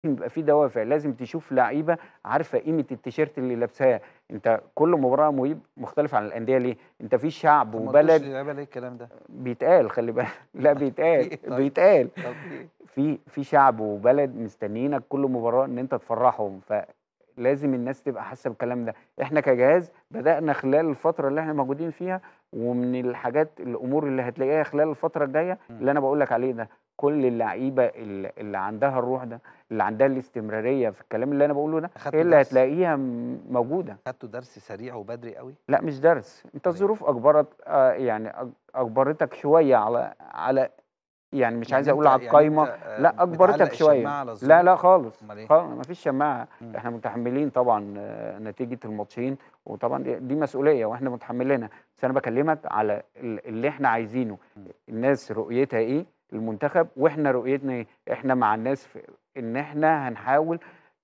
يبقى في دوافع لازم تشوف لعيبه عارفه قيمه التيشيرت اللي لابساه انت كل مباراه مهيب مختلف عن الانديه ليه انت في شعب طب ما وبلد قلتوش للعيبه ليه الكلام ده؟ بيتقال خلي بالك لا بيتقال في إيه طيب؟ بيتقال طب في إيه؟ في في شعب وبلد مستنيينك كل مباراه ان انت تفرحهم فلازم الناس تبقى حاسه بالكلام ده احنا كجهاز بدانا خلال الفتره اللي احنا موجودين فيها ومن الحاجات الامور اللي هتلاقيها خلال الفتره الجايه مم. اللي انا بقول لك عليه ده كل اللعيبه اللي اللي عندها الروح ده اللي عندها الاستمراريه في الكلام اللي انا بقوله ده أخدتوا هي اللي درس؟ هتلاقيها م- موجوده خدتوا درس سريع وبدري قوي لا مش درس انت أيوة. الظروف اجبرت آه يعني أج- اجبرتك شويه على على يعني مش عايز يعني اقول أنت- على يعني القايمه أنت، آه، لا بتعلق اجبرتك شويه الشماعة على لا الظروف؟ لا خالص أمال إيه؟ خالص ما فيش شماعه مم. احنا متحملين طبعا آه، نتيجه الماتشين وطبعا دي, دي مسؤوليه واحنا متحملينها بس انا بكلمك على ال- اللي احنا عايزينه مم. الناس رؤيتها ايه المنتخب واحنا رؤيتنا ايه احنا مع الناس في ان احنا هنحاول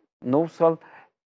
نوصل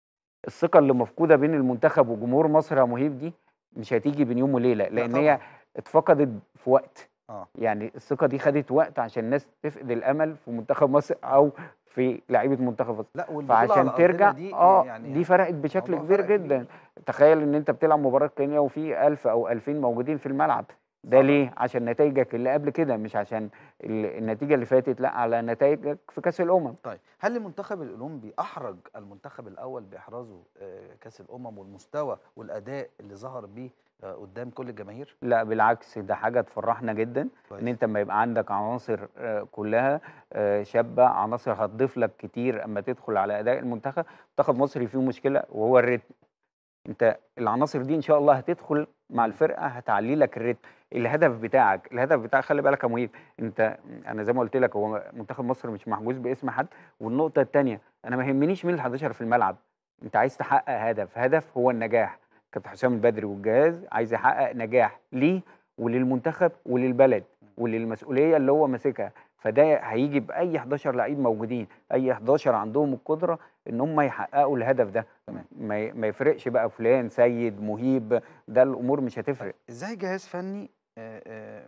الثقه اللي مفقوده بين المنتخب وجمهور مصر يا مهيب دي مش هتيجي بين يوم وليله لان هي طبعاً. اتفقدت في وقت اه يعني الثقه دي خدت وقت عشان الناس تفقد الامل في منتخب مصر او في لعيبه منتخب مصر لا والبطوله على فعشان أرضنا ترجع دي اه يعني دي فرقت بشكل موضوع كبير فرق كبير. جدا تخيل ان انت بتلعب مباراه كينيا وفي 1000 او 2000 موجودين في الملعب ده صعب. ليه عشان نتائجك اللي قبل كده مش عشان ال- النتيجه اللي فاتت لا على نتائجك في كاس الامم طيب هل المنتخب الاولمبي احرج المنتخب الاول باحرازه آه، كاس الامم والمستوى والاداء اللي ظهر بيه آه، قدام كل الجماهير لا بالعكس ده حاجه تفرحنا جدا كويس. ان انت لما يبقى عندك عناصر آه، كلها آه، شابه عناصر هتضيف لك كتير اما تدخل على اداء المنتخب منتخب مصر فيه مشكله وهو الريتم انت العناصر دي ان شاء الله هتدخل مع الفرقه هتعلي لك الريتم الهدف بتاعك الهدف بتاعك خلي بالك يا مهيب انت انا زي ما قلت لك هو منتخب مصر مش محجوز باسم حد والنقطه الثانيه انا ما يهمنيش مين ال 11 في الملعب انت عايز تحقق هدف هدف هو النجاح كابتن حسام البدري والجهاز عايز يحقق نجاح ليه وللمنتخب وللبلد وللمسؤوليه اللي هو ماسكها فده هيجي باي 11 لعيب موجودين اي 11 عندهم القدره ان هم يحققوا الهدف ده تمام. ما ي- ما يفرقش بقى فلان سيد مهيب ده الامور مش هتفرق ازاي جهاز فني آه، آه،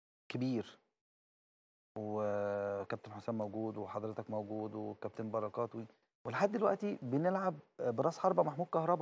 كبير وكابتن حسام موجود وحضرتك موجود وكابتن بركات و- ولحد دلوقتي بنلعب آه، براس حربه محمود كهربا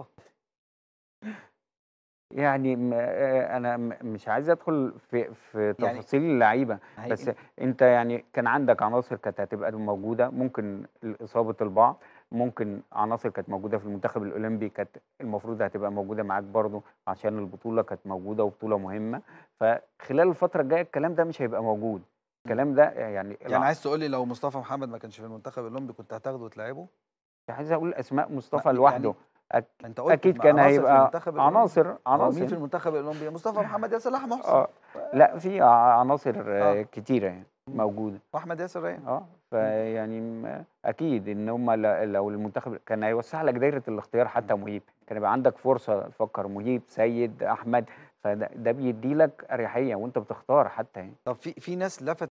يعني م- آه، انا م- مش عايز ادخل في في يعني تفاصيل اللعيبه هي- بس انت يعني كان عندك عناصر كانت هتبقى موجوده ممكن اصابه البعض ممكن عناصر كانت موجوده في المنتخب الاولمبي كانت المفروض هتبقى موجوده معاك برضو عشان البطوله كانت موجوده وبطوله مهمه فخلال الفتره الجايه الكلام ده مش هيبقى موجود الكلام ده يعني يعني عايز تقول لي لو مصطفى محمد ما كانش في المنتخب الاولمبي كنت هتاخده وتلعبه عايز اقول اسماء مصطفى يعني لوحده أك- انت قلت اكيد مع كان عناصر في هيبقى المنتخب الأولمبي. عناصر هو مين في عناصر المنتخب الاولمبي مصطفى محمد ياسر صلاح محسن اه لا في ع- عناصر آه. آه، كتيره يعني مم. موجوده واحمد ياسر ريان اه فيعني م- اكيد ان هم لو المنتخب كان هيوسع لك دايره الاختيار حتى مهيب كان يبقى عندك فرصه تفكر مهيب سيد احمد فده ده بيدي لك اريحيه وانت بتختار حتى يعني طب في في ناس لفت